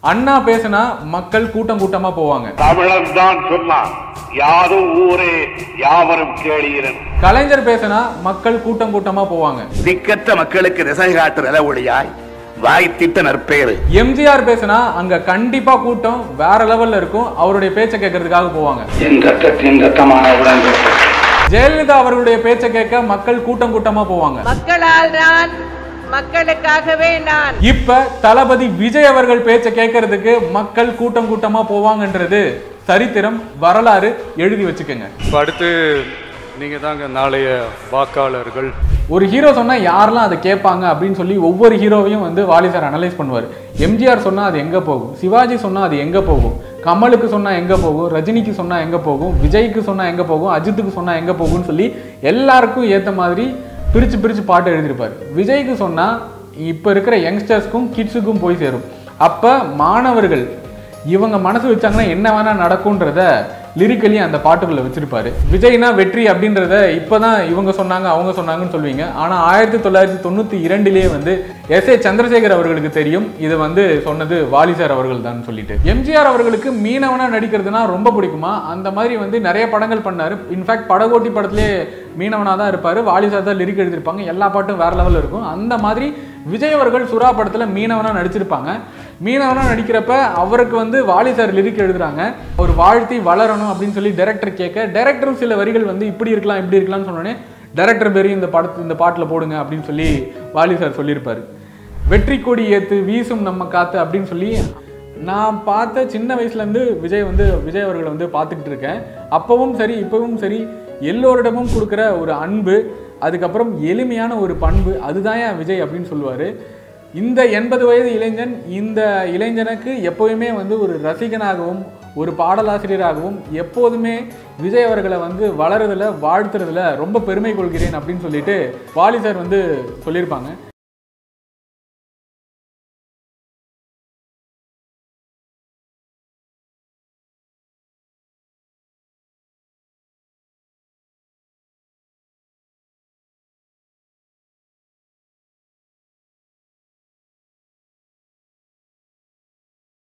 அண்ணா பேசினா மக்கள் கூட்டம் கூட்டமா போவாங்க தமிழன் தான் சொன்னான் யாதும் ஊரே யாவரும் கேளீரன் கலைஞர் பேசினா மக்கள் கூட்டம் கூட்டமா போவாங்க திக்கற்ற மக்களுக்கு திசை காட்டு நில ஒளியாய் வாய்த்திட்ட நற்பெயரு எம்ஜிஆர் பேசினா அங்க கண்டிப்பா கூட்டம் வேற லெவல்ல இருக்கும் அவருடைய பேச்சை கேட்கறதுக்காக போவாங்க என் ரத்தத்தின் ரத்தமான உடன்பிறப்பு ஜெயலலிதா அவர்களுடைய பேச்சை கேட்க மக்கள் கூட்டம் கூட்டமா போவாங்க மக்களால் நான் மக்களுக்காகவே நான் இப்ப தளபதி விஜய் அவர்கள் பேச்சை கேட்கறதுக்கு மக்கள் கூட்டம் கூட்டமா போவாங்கன்றது சரித்திரம் வரலாறு எழுதி வச்சுக்கோங்க இப்போ அடுத்து நீங்கள் தாங்க நாளைய வாக்காளர்கள் ஒரு ஹீரோ சொன்னா யாரெல்லாம் அதை கேட்பாங்க அப்படின்னு சொல்லி ஒவ்வொரு ஹீரோவையும் வந்து வாலி சார் அனலைஸ் பண்ணுவார் எம்ஜிஆர் சொன்னா அது எங்க போகும் சிவாஜி சொன்னா அது எங்க போகும் கமலுக்கு சொன்னா எங்க போகும் ரஜினிக்கு சொன்னா எங்க போகும் விஜய்க்கு சொன்னா எங்க போகும் அஜித்துக்கு சொன்னா எங்க போகும்னு சொல்லி எல்லாருக்கும் ஏத்த மாதிரி பிரிச்சு பிரிச்சு பாட்டு எழுதியிருப்பாரு விஜய்க்கு சொன்னா இப்ப இருக்கிற யங்ஸ்டர்ஸ்க்கும் கிட்ஸுக்கும் போய் சேரும் அப்ப மாணவர்கள் இவங்க மனசு வச்சாங்கன்னா என்ன வேணா நடக்கும்ன்றத லிரிக்கலி அந்த பாட்டுக்குள்ள வச்சிருப்பாரு விஜய்னா வெற்றி அப்படின்றத இப்பதான் இவங்க சொன்னாங்க அவங்க சொன்னாங்கன்னு சொல்லுவீங்க ஆனா ஆயிரத்தி தொள்ளாயிரத்தி தொண்ணூத்தி இரண்டிலேயே வந்து எஸ் ஏ சந்திரசேகர் அவர்களுக்கு தெரியும் இது வந்து சொன்னது வாலி சார் அவர்கள் தான் சொல்லிட்டு எம்ஜிஆர் அவர்களுக்கு மீனவனா நடிக்கிறதுனா ரொம்ப பிடிக்குமா அந்த மாதிரி வந்து நிறைய படங்கள் பண்ணாரு இன்ஃபேக்ட் படகோட்டி படத்திலே மீனவனா தான் இருப்பாரு வாலி சார் தான் லிரிக் எழுதியிருப்பாங்க எல்லா பாட்டும் வேற லெவல்ல இருக்கும் அந்த மாதிரி விஜய் அவர்கள் சுறா படத்துல மீனவனா நடிச்சிருப்பாங்க மீனவனா நடிக்கிறப்ப அவருக்கு வந்து வாலி சார் லிரிக் எழுதுறாங்க ஒரு வாழ்த்தி வளரணும் அப்படின்னு சொல்லி டைரக்டர் கேட்க டைரக்டரும் சில வரிகள் வந்து இப்படி இருக்கலாம் இப்படி இருக்கலாம்னு சொன்னோடனே டைரக்டர் பேரையும் இந்த படத்து இந்த பாட்டில் போடுங்க அப்படின்னு சொல்லி வாலி சார் சொல்லியிருப்பாரு வெற்றி கொடி ஏத்து வீசும் நம்ம காத்து அப்படின்னு சொல்லி நான் பார்த்த சின்ன வயசுலேருந்து விஜய் வந்து விஜய் அவர்களை வந்து பார்த்துக்கிட்டு இருக்கேன் அப்பவும் சரி இப்பவும் சரி எல்லோரிடமும் கொடுக்குற ஒரு அன்பு அதுக்கப்புறம் எளிமையான ஒரு பண்பு அதுதான் என் விஜய் அப்படின்னு சொல்லுவார் இந்த எண்பது வயது இளைஞன் இந்த இளைஞனுக்கு எப்போதுமே வந்து ஒரு ரசிகனாகவும் ஒரு பாடலாசிரியராகவும் எப்போதுமே விஜய் அவர்களை வந்து வளருதுல வாழ்த்துறதுல ரொம்ப பெருமை கொள்கிறேன் அப்படின்னு சொல்லிட்டு வாலி சார் வந்து சொல்லியிருப்பாங்க